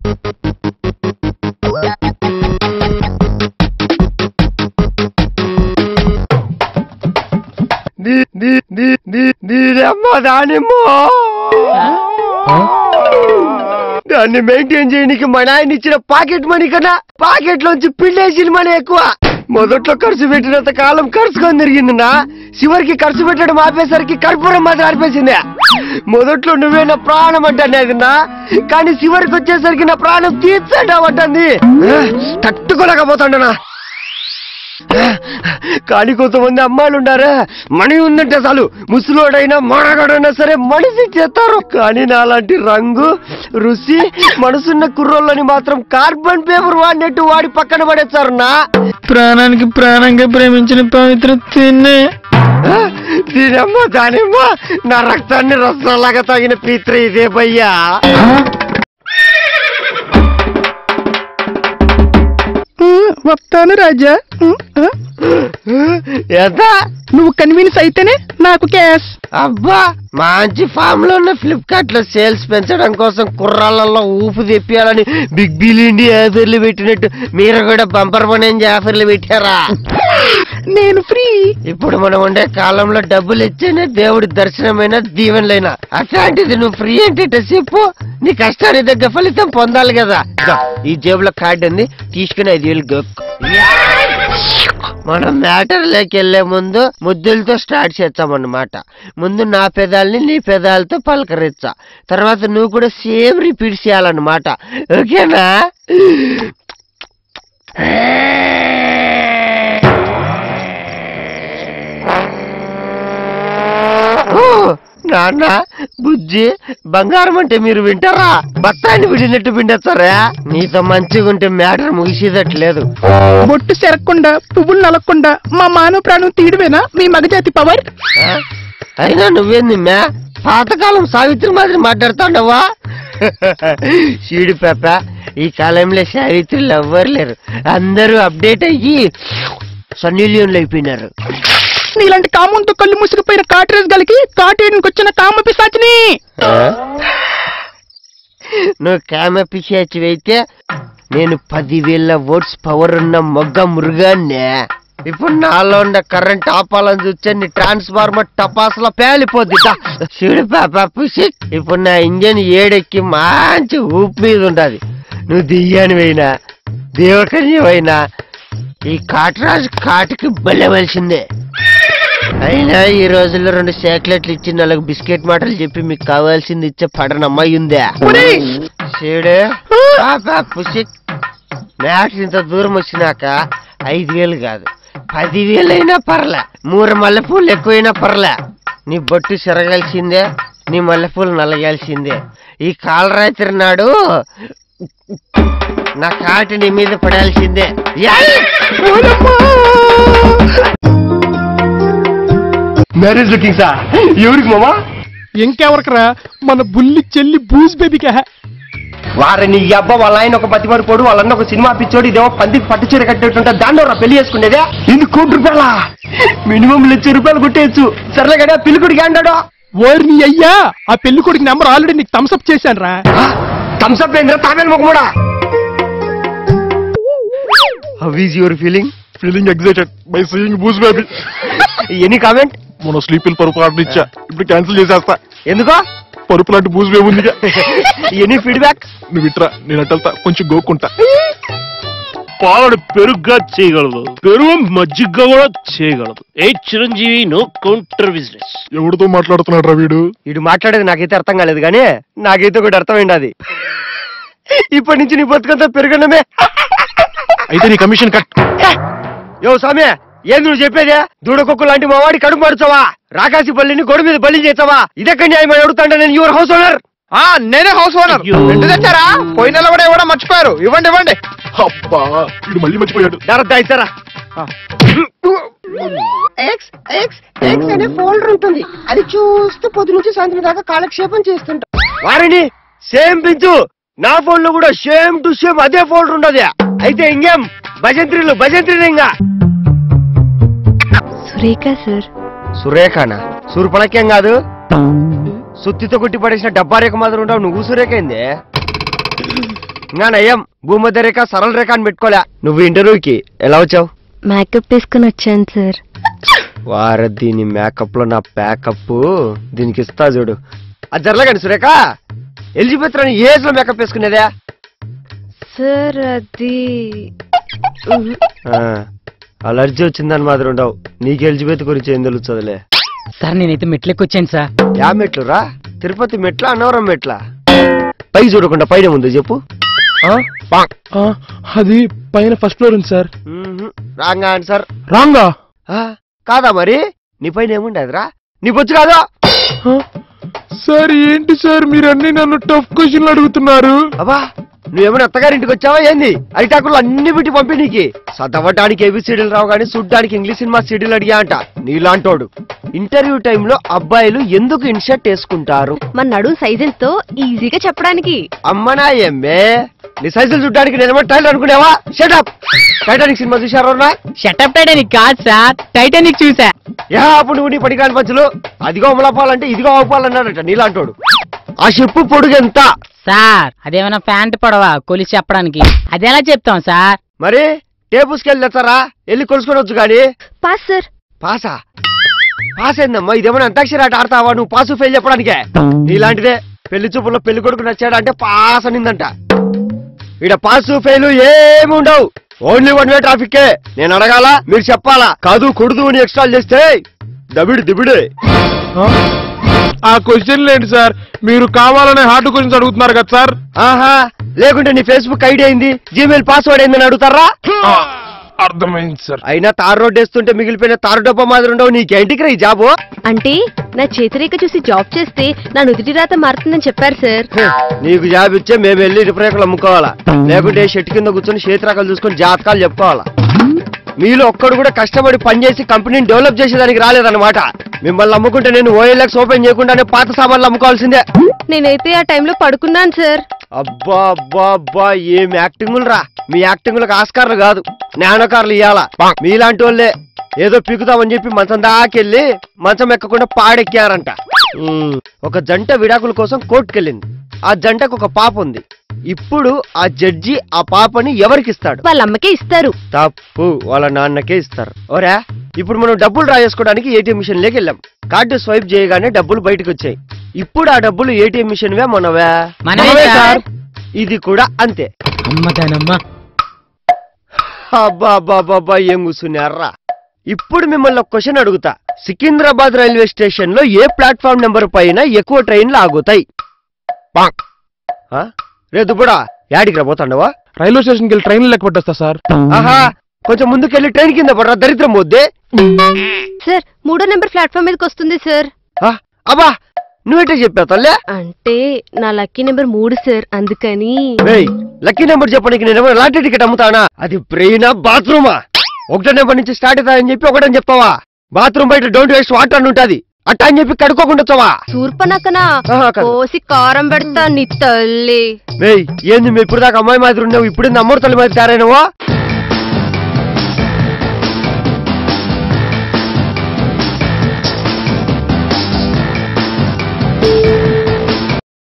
నీరమ్మ దానిమ్మో దాన్ని మెయింటైన్ చేయడానికి మా నాయన ఇచ్చిన పాకెట్ మనీ కన్నా పాకెట్ లోంచి పిండేసిన మనీ ఎక్కువ మొదట్లో ఖర్చు పెట్టినంత కాలం ఖర్చుకొని తిరిగిందినా చివరికి ఖర్చు పెట్టడం ఆపేసరికి కర్పూరం మాత్రం ఆడిపేసింది మొదట్లో నువ్వే నా ప్రాణం అంటానేదిన్నా కానీ చివరికి వచ్చేసరికి నా ప్రాణం తీర్చండి తట్టుకోలేకపోతాడనా కానీ కొంతమంది అమ్మాయిలు ఉండారా మణి ఉందంటే చాలు ముసలోడైనా మోడగాడైనా సరే మనిషి చేస్తారు కానీ నాలాంటి రంగు రుచి మనసున్న కుర్రోళ్ళని మాత్రం కార్బన్ పేపర్ వాడినట్టు వాడి పక్కన పడేస్తారు నా ప్రాణానికి ప్రాణంగా ప్రేమించిన పవిత్ర తిన్నే దీనమ్మ దానిమ్మ నా రక్తాన్ని రసలాగా తగిన పీత్ర ఇదే భయ్యా వస్తాను రాజా ఎంత నువ్వు కన్వీన్స్ అయితేనే నాకు క్యాష్ అబ్బా మంచి ఫామ్ లో ఉన్న ఫ్లిప్కార్ట్ లో సేల్స్ పెంచడం కోసం కుర్రాళ్ళలో ఊపు తెప్పియాలని బిగ్ బిలిండి ఆఫర్లు పెట్టినట్టు మీరు కూడా బంపర్ పని ఆఫర్లు పెట్టారా నేను ఫ్రీ ఇప్పుడు మనం ఉండే కాలంలో డబ్బులు ఇచ్చేనే దేవుడి దర్శనమైన దీవెనలైనా అట్లాంటిది నువ్వు ఫ్రీ అంటే చెప్పు నీ కష్టానికి తగ్గ ఫలితం పొందాలి కదా ఇదో, ఈ జేబులో కార్డు ఉంది తీసుకుని ఐదు వేలు గొక్కు మనం మ్యాటర్ వెళ్లే ముందు ముద్దులతో స్టార్ట్ చేస్తామన్నమాట ముందు నా పెదాల్ని నీ పెదాలతో పలకరించా తర్వాత నువ్వు కూడా సేమ్ రిపీట్ చేయాలన్నమాట ఓకేనా ఓ, నాన్న బుజ్జి బంగారం అంటే మీరు వింటారా బత్తాయిని విడినట్టు పిండేస్తారా నీతో మంచిగా ఉంటే మ్యాటర్ ముగిసేదట్లేదు బొట్టు సెరక్కుండా పువ్వులు నలగకుండా మా మానవ ప్రాణం తీయడమేనా మీ మగజాతి పవర్ ఆ? అయినా నువ్వేంది మ్యా పాతకాలం సావిత్రి మాదిరి మాట్లాడుతాండవా షీడి పేప ఈ కాలంలో సావిత్రులు ఎవ్వరు లేరు అందరూ అప్డేట్ అయ్యి సన్నీలియన్లు అయిపోయినారు నీలాంటి కామంతో కళ్ళు మూసుకుపోయిన కాటరేజ్ గలికి కాటేయడానికి వచ్చిన కామ పిశాచిని ఆ? నువ్వు కామ పిశాచి అయితే నేను పదివేల ఓట్స్ పవర్ ఉన్న మొగ్గ మురుగాన్నే ఇప్పుడు నాలో ఉన్న కరెంట్ ఆపాలని చూస్తే నీ ట్రాన్స్ఫార్మర్ టపాసులో పేలిపోద్ది దా. చూడు పాప పుసి ఇప్పుడు నా ఇంజన్ ఏడెక్కి మంచి ఊపి మీద ఉంటది నువ్వు దియ్యానివైనా దేవకన్యమైనా ఈ కాటరాజు కాటికి బలవలసిందే అయినా ఈ రోజుల్లో రెండు చాక్లెట్లు ఇచ్చి నాలుగు బిస్కెట్ మాటలు చెప్పి మీకు కావాల్సింది ఇచ్చే పడన అమ్మాయి ఉందా చూడు పాప పుసి మ్యాచ్ ఇంత దూరం వచ్చినాక ఐదు వేలు కాదు పదివేలు అయినా పర్లే మూడు మల్లెపూలు ఎక్కువైనా పర్లే నీ బొట్టు చెరగాల్సిందే నీ మల్లెపూలు నలగాల్సిందే ఈ కాలరాత్రి నాడు నా కాటి నీ మీద పడాల్సిందే యాయ్! మ్యారేజ్ లుకింగ్ సార్ ఎవరికి మామా ఇంకెవరికరా మన బుల్లి చెల్లి బూజ్ బేబీకే వారిని ఈ అబ్బా వాళ్ళ ఆయన ఒక బతిమారు పోడు వాళ్ళన్న ఒక సినిమా పిచ్చోడు ఇదేమో పందికి పట్టు చీర కట్టేటుంటే దాంట్లో రా పెళ్లి చేసుకునేదే ఇది కోటి రూపాయల మినిమం లక్ష రూపాయలు కొట్టేయచ్చు సర్లే కదా పిల్లికుడికి అంటాడు ఓర్ని అయ్యా ఆ పెళ్లి కొడుకు నెంబర్ ఆల్రెడీ నీకు థమ్స్అప్ చేశాను రా థమ్స్అప్ ఏంద్ర తామేలు ముఖముడా how is your feeling feeling excited by seeing బూజ్ బేబీ ఎనీ కామెంట్ మొన్న స్లీపిల్ పరుపు ఆర్డర్ ఇచ్చా ఇప్పుడు క్యాన్సిల్ చేసేస్తా ఎందుకో పరుపు లాంటి బూజ్ బేబీ ఉందిగా ఎనీ ఫీడ్బ్యాక్ నువ్వు ఇట్రా నేను అట్టెళ్తా కొంచెం గోక్కుంటా పాలడు పెరుగ్గా చేయగలదు పెరుగు మజ్జిగగా కూడా చేయగలదు ఏ చిరంజీవి నో కౌంటర్ బిజినెస్ ఎవరితో మాట్లాడుతున్నాడు రా వీడు ఇటు మాట్లాడేది నాకైతే అర్థం కాలేదు కానీ నాకైతే ఒకటి అర్థమైంది అది ఇప్పటి నుంచి నీ బతుకంతా పెరగడమే అయితే నీ కమిషన్ కట్ యో స్వామి ఏంది నువ్వు చెప్పేదే దూడకొక్కు లాంటి మా వాడి కడుపు పడుచావా రాకాసి పల్లిని గొడవ మీద బలి చేసావా ఇదెక్కడ న్యాయం అడుగుతాండ నేను యువర్ హౌస్ ఓనర్ ఆ నేనే హౌస్ ఓనర్ అయ్యో. రెండు తెచ్చారా పోయిన నెల కూడా ఎవడో మర్చిపోయారు ఇవ్వండి ఇవ్వండి అబ్బా వీడు మళ్ళీ మర్చిపోయాడు డైరెక్ట్ ఇస్తారా ఎక్స్ ఎక్స్ ఎక్స్ అనే ఫోల్డర్ ఉంటుంది అది చూస్తూ పొద్దు నుంచి సాయంత్రం దాకా కాలక్షేపం చేస్తుంటా వారిని సేమ్ పించు నా ఫోన్ లో కూడా సేమ్ టు సేమ్ అదే ఫోల్డర్ ఉండదు అయితే ఇంకేం భజంత్రిలు భజంత్రిలు ఇంకా సురేఖ సార్ సురేఖనా సూర్పణక్యం కాదు సుత్తితో కొట్టి పడేసిన డబ్బా రేఖ మాదిరి ఉండవు నువ్వు సురేఖ ఏంది ఇంకా నయ్యం భూమధ్య రేఖ సరళ రేఖ అని పెట్టుకోలే నువ్వు ఇంటర్వ్యూకి ఎలా వచ్చావు మేకప్ వేసుకుని వచ్చాను సార్ వార దీని మేకప్ లో నా ప్యాకప్ దీనికి ఇస్తా చూడు అది జరలేకండి సురేఖ ఎలిజబెత్ రాని ఏజ్ లో మేకప్ వేసుకునేదే సార్ అది ఉహు. ఆ, అలర్జీ వచ్చిందని మాత్రం ఉండవు నీకు ఎలిజబెత్ గురించి ఏం తెలుస్తుందిలే సార్ నేనైతే మెట్లెక్కి వచ్చాను సార్ యా మెట్లు రా తిరుపతి మెట్ల అన్నవరం మెట్ల పై చూడకుండా పైన ముందు చెప్పు ఆ, అది పైన ఫస్ట్ ఫ్లోర్ ఉంది సార్ రాంగా ఆన్సర్ రాంగా కాదా మరి నీ పైన ఏముండదురా నీ బొచ్చు కాదా ఆ, సార్ ఏంటి సార్ మీరు అన్ని నన్ను టఫ్ క్వశ్చన్లు అడుగుతున్నారు అబ్బా నువ్వేమైనా అత్తగారింటికి వచ్చావా ఏంది అరిటాకులు అన్ని పెట్టి పంపి నీకి చదవటానికి ఏబి సీడీలు రావు కానీ చూడ్డానికి ఇంగ్లీష్ సినిమా సీడీలు అడిగా అంట నీలాంటోడు ఇంటర్వ్యూ టైంలో అబ్బాయిలు ఎందుకు ఇన్షర్ట్ వేసుకుంటారు మన నడు సైజ్ ఎంతో ఈజీగా చెప్పడానికి అమ్మనా ఎమ్మే నీ సైజులు చూడ్డానికి నేను టైలర్ అనుకునేవా షటప్ టైటానిక్ సినిమా చూసారా షటప్ టైటానిక్ కాదు సార్ టైటానిక్ చూసా యా అప్పుడు నువ్వు నీ పడికాని పంచులు అదిగో అమలపాలంటే ఇదిగో అవ్వాలన్నాడట నీలాంటోడు ఆ షిప్పు పొడుగు ఎంత సార్ అదేమైనా ప్యాంట్ పడవా కొలిసి చెప్పడానికి అదెలా చెప్తాం సార్ మరి టేబుల్స్కి వెళ్ళి తెస్తారా వెళ్ళి కొలుసుకొని వచ్చు కానీ పాస్ సార్ పాసా పాస్ ఏందమ్మా ఇదేమన్నా అంతాక్షరి ఆట ఆడతావా నువ్వు పాసు ఫెయిల్ చెప్పడానికే నీలాంటిదే పెళ్లి చూపుల్లో పెళ్లి కొడుకు నచ్చాడు అంటే పాస్ అనిందంట ఈడ పాసు ఫెయిల్ ఏమి ఉండవు ఓన్లీ వన్ వే ట్రాఫిక్ నేను అడగాల మీరు చెప్పాలా కాదు కుడుదు అని ఎక్స్ట్రా చేస్తే దబిడి దిబిడి ఆ? ఆ క్వశ్చన్లు ఏంటి సార్ మీరు కావాలనే హార్డ్ క్వశ్చన్స్ అడుగుతున్నారు కదా సార్ ఆహా లేకుంటే నీ ఫేస్బుక్ ఐడి అయింది జీమెయిల్ పాస్వర్డ్ అయిందని అడుగుతారా ఆ, అర్థమైంది సార్ అయినా తారు రోడ్ వేస్తుంటే మిగిలిపోయిన తారు డబ్బా మాదిరి ఉండవు నీకేంటికి రా ఈ జాబు అంటే నా చేతిరేఖ చూసి జాబ్ చేస్తే నా నుదిటి రాత మారుతుందని చెప్పారు సార్ హ, నీకు జాబ్ ఇచ్చే మేము వెళ్ళి రిపరేకలు అమ్ముకోవాలా లేకుంటే షెట్ కింద కూర్చొని చేతిరాకలు చూసుకొని జాతకాలు చెప్పుకోవాలా మీలో ఒక్కడు కూడా కష్టపడి పనిచేసి కంపెనీని డెవలప్ చేసేదానికి రాలేదన్నమాట మిమ్మల్ని అమ్ముకుంటే నేను ఓఎల్ఎక్స్ ఓపెన్ చేయకుండానే పాత సామాన్లు అమ్ముకోవాల్సిందే నేనైతే ఆ టైంలో పడుకున్నాను సార్ అబ్బా అబ్బా అబ్బా ఏం యాక్టింగులు రా మీ యాక్టింగులకు ఆస్కార్లు కాదు జ్ఞానకారులు ఇయ్యాలా మీలాంటి వాళ్ళే ఏదో పీకుతామని చెప్పి మంచం దాకెళ్ళి మంచం ఎక్కకుండా పాడెక్కారంట ఉమ్, ఒక జంట విడాకుల కోసం కోర్టుకెళ్ళింది ఆ జంటకు ఒక పాప ఉంది ఇప్పుడు ఆ జడ్జి ఆ పాపని ఎవరికిస్తాడు వాళ్ళ అమ్మకే ఇస్తారు తప్పు వాళ్ళ నాన్నకే ఇస్తారు ఓరా ఇప్పుడు మనం డబ్బులు డ్రా చేసుకోవడానికి ఏటీఎం మిషన్ లేకి వెళ్ళాం కార్డు స్వైప్ చేయగానే డబ్బులు బయటకు వచ్చాయి ఇప్పుడు ఆ డబ్బులు ఏటీఎం మిషన్ వే మనవే మనవే సార్. ఇది కూడా అంతే అమ్మ దానమ్మ అబ్బా అబ్బా అబ్బా, అబ్బా ఏం కూర్చున్నారా ఇప్పుడు మిమ్మల్ని ఒక క్వశ్చన్ అడుగుతా సికింద్రాబాద్ రైల్వే స్టేషన్ లో ఏ ప్లాట్ఫామ్ నెంబర్ పైన ఎక్కువ ట్రైన్లు ఆగుతాయి పాంక్. ఆ? రే దుబ్బుడా యాడికి రా పోతాండవా రైల్వే స్టేషన్కి వెళ్ళి ట్రైన్ లెక్క పట్టేస్తా సార్ ఆహా కొంచెం ముందుకెళ్ళి ట్రైన్ కింద పడరా దరిద్రం వద్దే సార్ మూడో నెంబర్ ప్లాట్ఫామ్ మీదకి వస్తుంది సార్ ఆ, అబ్బా నువ్వేంటే చెప్పావు తల్లే అంటే నా లక్కీ నెంబర్ మూడు సార్ అందుకని రేయ్ లక్కీ నెంబర్ చెప్పడానికి నేను ఏమైనా లాటరీ టికెట్ అమ్ముతానా అది బ్రెయినా బాత్రూమా ఒకటో నెంబర్ నుంచి స్టార్ట్ అవుతాయని చెప్పి ఒకటని చెప్తావా బాత్రూమ్ బయట డోంట్ వేస్ట్ వాటర్ అని ఉంటది అట్టా అని చెప్పి కడుక్కోకుండా వచ్చావా శూర్పనకనా ఆహా, కాదు. కోసి కారం పెడతా నీ తల్లి రేయ్ ఏంది మీ ఇప్పుడు దాకా అమ్మాయి మాదిరి ఉన్నావు ఇప్పుడు అమ్మోరు తల్లి మాదిరి తయారైనవా